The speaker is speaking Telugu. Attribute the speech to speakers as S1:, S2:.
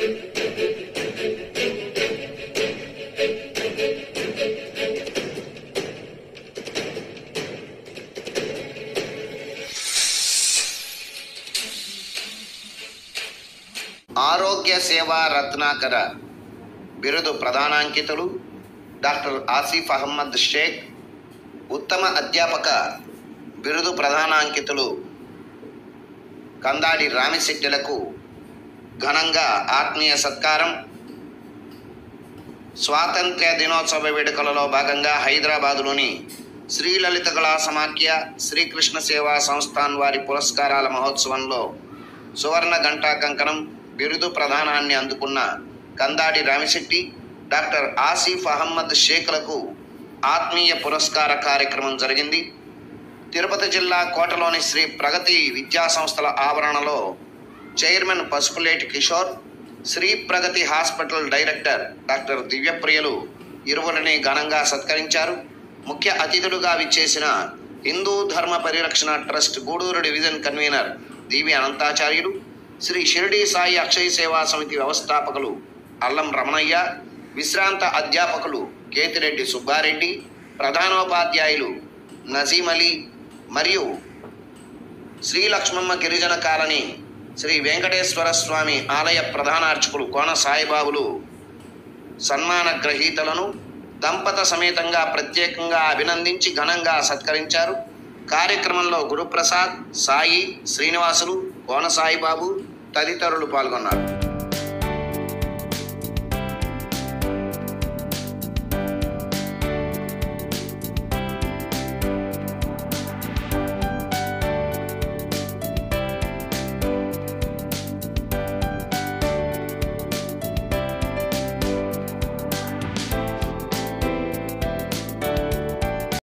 S1: ఆరోగ్య సేవా రత్నాకర బిరుదు ప్రధానాంకితులు డాక్టర్ ఆసిఫ్ అహ్మద్ షేక్ ఉత్తమ అధ్యాపక బిరుదు ప్రధానాంకితులు కందాడి రామిశెట్టిలకు ఘనంగా ఆత్మీయ సత్కారం స్వాతంత్ర్య దినోత్సవ వేడుకలలో భాగంగా హైదరాబాదులోని శ్రీ లలిత కళా సమాఖ్య శ్రీకృష్ణ సేవా సంస్థాన్ వారి పురస్కారాల మహోత్సవంలో సువర్ణ గంటా కంకణం బిరుదు ప్రధానాన్ని అందుకున్న కందాడి రామిశెట్టి డాక్టర్ ఆసిఫ్ అహ్మద్ షేక్లకు ఆత్మీయ పురస్కార కార్యక్రమం జరిగింది తిరుపతి జిల్లా కోటలోని శ్రీ ప్రగతి విద్యా సంస్థల ఆవరణలో chairman Pasupuleti Kishore Sri Pragati hospital director doctor దివ్యప్రియలు ఇరువురిని ఘనంగా సత్కరించారు ముఖ్య అతిథులుగా విచ్చేసిన Hindu Dharma Parirakshana trust Gudur division convener Deevi Anantacharyulu Sri Shirdi Sai Akshaya Seva Samiti వ్యవస్థాపకులు అల్లం రమణయ్య విశ్రాంత అధ్యాపకులు కేతిరెడ్డి సుబ్బారెడ్డి ప్రధానోపాధ్యాయులు నజీం అలీ మరియు శ్రీ లక్ష్మమ్మ గిరిజన కాలనీ శ్రీ వెంకటేశ్వర స్వామి ఆలయ ప్రధానార్చకులు కోన సాయిబాబులు సన్మాన గ్రహీతలను దంపత సమేతంగా ప్రత్యేకంగా అభినందించి ఘనంగా సత్కరించారు కార్యక్రమంలో గురుప్రసాద్ సాయి శ్రీనివాసులు కోన సాయిబాబు తదితరులు పాల్గొన్నారు